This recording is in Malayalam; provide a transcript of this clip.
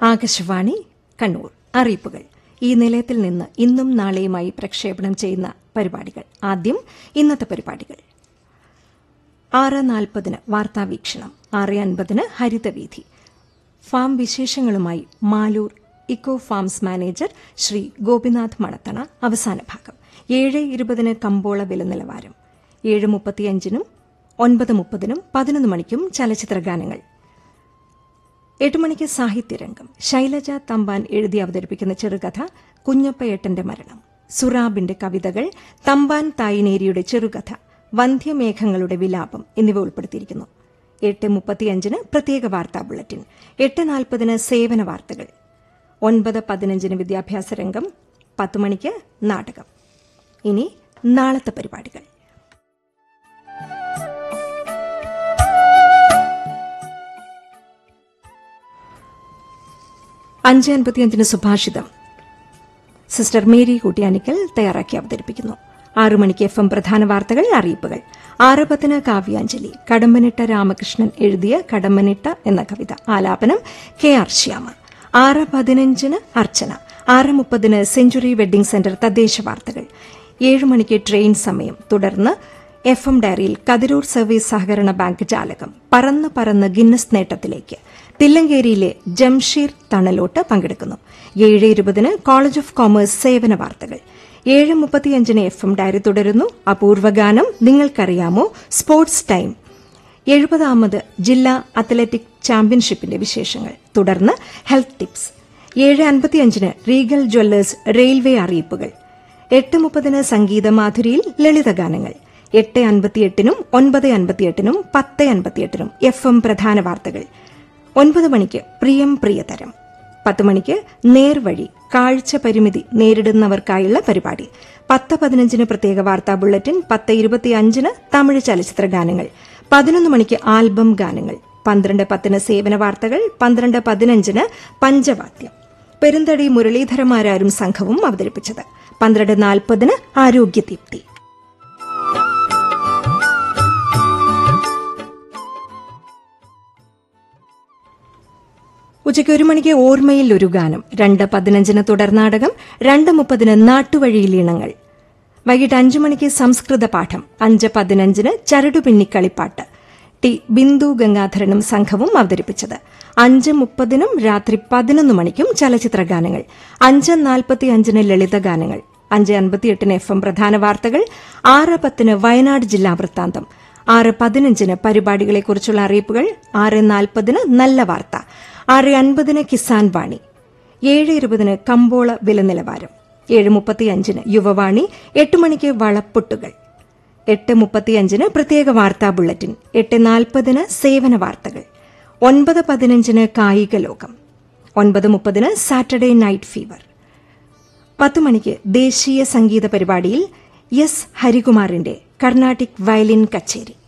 ആകാശവാണി കണ്ണൂർ അറിയിപ്പുകൾ ഈ നിലയത്തിൽ നിന്ന് ഇന്നും നാളെയുമായി പ്രക്ഷേപണം ചെയ്യുന്ന പരിപാടികൾ ആദ്യം ഇന്നത്തെ പരിപാടികൾ ആറ് നാൽപ്പതിന് വാർത്താവീക്ഷണം ആറ് അൻപതിന് ഹരിതവീഥി ഫാം വിശേഷങ്ങളുമായി Maloor eco farms manager Shri Gopinath Manathana അവസാന ഭാഗം ഏഴ് ഇരുപതിന് കമ്പോള വില നിലവാരം ഏഴ് മുപ്പത്തിയഞ്ചിനും ഒൻപത് മുപ്പതിനും പതിനൊന്ന് മണിക്കും ചലച്ചിത്ര ഗാനങ്ങൾ എട്ട് മണിക്ക് സാഹിത്യരംഗം ശൈലജ തമ്പാൻ എഴുതി അവതരിപ്പിക്കുന്ന ചെറുകഥ കുഞ്ഞപ്പയേട്ടന്റെ മരണം സുറാബിന്റെ കവിതകൾ തമ്പാൻ തായിനേരിയുടെ ചെറുകഥ വന്ധ്യമേഘങ്ങളുടെ വിലാപം എന്നിവ ഉൾപ്പെടുത്തിയിരിക്കുന്നു എട്ട് മുപ്പത്തിയഞ്ചിന് പ്രത്യേക വാർത്താ ബുള്ളറ്റിൻ എട്ട് നാൽപ്പതിന് സേവന വാർത്തകൾ ഒൻപത് പതിനഞ്ചിന് വിദ്യാഭ്യാസ രംഗം പത്ത് മണിക്ക് നാടകം ഇനി നാളത്തെ പരിപാടികൾ അഞ്ച് അൻപത്തിയഞ്ചിന് സുഭാഷിതം സിസ്റ്റർ മേരി കൂട്ടിയാനിക്കൽ തയ്യാറാക്കി അവതരിപ്പിക്കുന്നു ആറു മണിക്ക് എഫ് എം പ്രധാന വാർത്തകൾ അറിയിപ്പുകൾ ആറ് പത്തിന് കാവ്യാഞ്ജലി കടമ്പനിട്ട രാമകൃഷ്ണൻ എഴുതിയ കടമ്പനിട്ട എന്ന കവിത ആലാപനം കെ ആർ ശ്യാമ ആറ് പതിനഞ്ചിന് അർച്ചന ആറ് മുപ്പതിന് സെഞ്ചുറി വെഡ്ഡിംഗ് സെന്റർ തദ്ദേശ വാർത്തകൾ ഏഴ് മണിക്ക് ട്രെയിൻ സമയം തുടർന്ന് എഫ് എം ഡയറിയിൽ കതിരൂർ സർവീസ് സഹകരണ ബാങ്ക് ജാലകം പറന്ന് പറന്ന് ഗിന്നസ് നേട്ടത്തിലേക്ക് തില്ലങ്കേരിയിലെ ജംഷീർ തണലോട്ട് പങ്കെടുക്കുന്നു ഏഴ് ഇരുപതിന് കോളേജ് ഓഫ് കോമേഴ്സ് സേവന വാർത്തകൾ ഏഴ് മുപ്പത്തിയഞ്ചിന് എഫ് എം ഡയറി തുടരുന്നു അപൂർവഗാനം നിങ്ങൾക്കറിയാമോ സ്പോർട്സ് ടൈം എഴുപതാമത് ജില്ലാ അത്ലറ്റിക് ചാമ്പ്യൻഷിപ്പിന്റെ വിശേഷങ്ങൾ തുടർന്ന് ഹെൽത്ത് ടിപ്സ് ഏഴ് അൻപത്തിയഞ്ചിന് റീഗൽ ജ്വല്ലേഴ്സ് റെയിൽവേ അറിയിപ്പുകൾ എട്ട് മുപ്പതിന് സംഗീതമാധുരിയിൽ ലളിതഗാനങ്ങൾ എട്ട് അൻപത്തിയെട്ടിനും ഒൻപത് അൻപത്തിയെട്ടിനും പത്ത് അൻപത്തിയെട്ടിനും എഫ് എം പ്രധാന വാർത്തകൾ ഒൻപത് മണിക്ക് പ്രിയം പ്രിയതരം പത്ത് മണിക്ക് നേർവഴി കാഴ്ച പരിമിതി നേരിടുന്നവർക്കായുള്ള പരിപാടി പത്ത് പതിനഞ്ചിന് പ്രത്യേക വാർത്താ ബുള്ളറ്റിൻ പത്ത് ഇരുപത്തിയഞ്ചിന് തമിഴ് ചലച്ചിത്ര ഗാനങ്ങൾ പതിനൊന്ന് മണിക്ക് ആൽബം ഗാനങ്ങൾ പന്ത്രണ്ട് പത്തിന് സേവന വാർത്തകൾ പന്ത്രണ്ട് പതിനഞ്ചിന് പഞ്ചവാദ്യം പെരുന്തടി മുരളീധരമാരാരും സംഘവും അവതരിപ്പിച്ചത് പന്ത്രണ്ട് നാൽപ്പതിന് ആരോഗ്യദീപ്തി ഉച്ചയ്ക്ക് ഒരു മണിക്ക് ഓർമ്മയിൽ ഒരു ഗാനം രണ്ട് പതിനഞ്ചിന് തുടർനാടകം രണ്ട് മുപ്പതിന് നാട്ടുവഴിയിൽ ഇണങ്ങൾ വൈകിട്ട് അഞ്ചു മണിക്ക് സംസ്കൃത പാഠം അഞ്ച് പതിനഞ്ചിന് ചരടുപിന്നി കളിപ്പാട്ട് ടി ബിന്ദു ഗംഗാധരനും സംഘവും അവതരിപ്പിച്ചത് അഞ്ച് മുപ്പതിനും രാത്രി പതിനൊന്ന് മണിക്കും ചലച്ചിത്ര ഗാനങ്ങൾ അഞ്ച് നാൽപ്പത്തിയഞ്ചിന് ലളിത ഗാനങ്ങൾ അഞ്ച് അൻപത്തിയെട്ടിന് എഫ് എം പ്രധാന വാർത്തകൾ ആറ് പത്തിന് വയനാട് ജില്ലാ വൃത്താന്തം ആറ് പതിനഞ്ചിന് പരിപാടികളെക്കുറിച്ചുള്ള അറിയിപ്പുകൾ ആറ് നാൽപ്പതിന് നല്ല വാർത്ത ആറ് അൻപതിന് കിസാൻ വാണി ഏഴ് ഇരുപതിന് കമ്പോള വില നിലവാരം ഏഴ് മുപ്പത്തിയഞ്ചിന് യുവവാണി എട്ട് മണിക്ക് വളപ്പൊട്ടുകൾ എട്ട് മുപ്പത്തിയഞ്ചിന് പ്രത്യേക വാർത്താ ബുള്ളറ്റിൻ എട്ട് നാൽപ്പതിന് സേവന വാർത്തകൾ ഒൻപത് പതിനഞ്ചിന് കായിക ലോകം ഒൻപത് മുപ്പതിന് സാറ്റർഡേ നൈറ്റ് ഫീവർ പത്ത് മണിക്ക് ദേശീയ സംഗീത പരിപാടിയിൽ എസ് ഹരികുമാറിന്റെ കർണാട്ടിക് വയലിൻ കച്ചേരി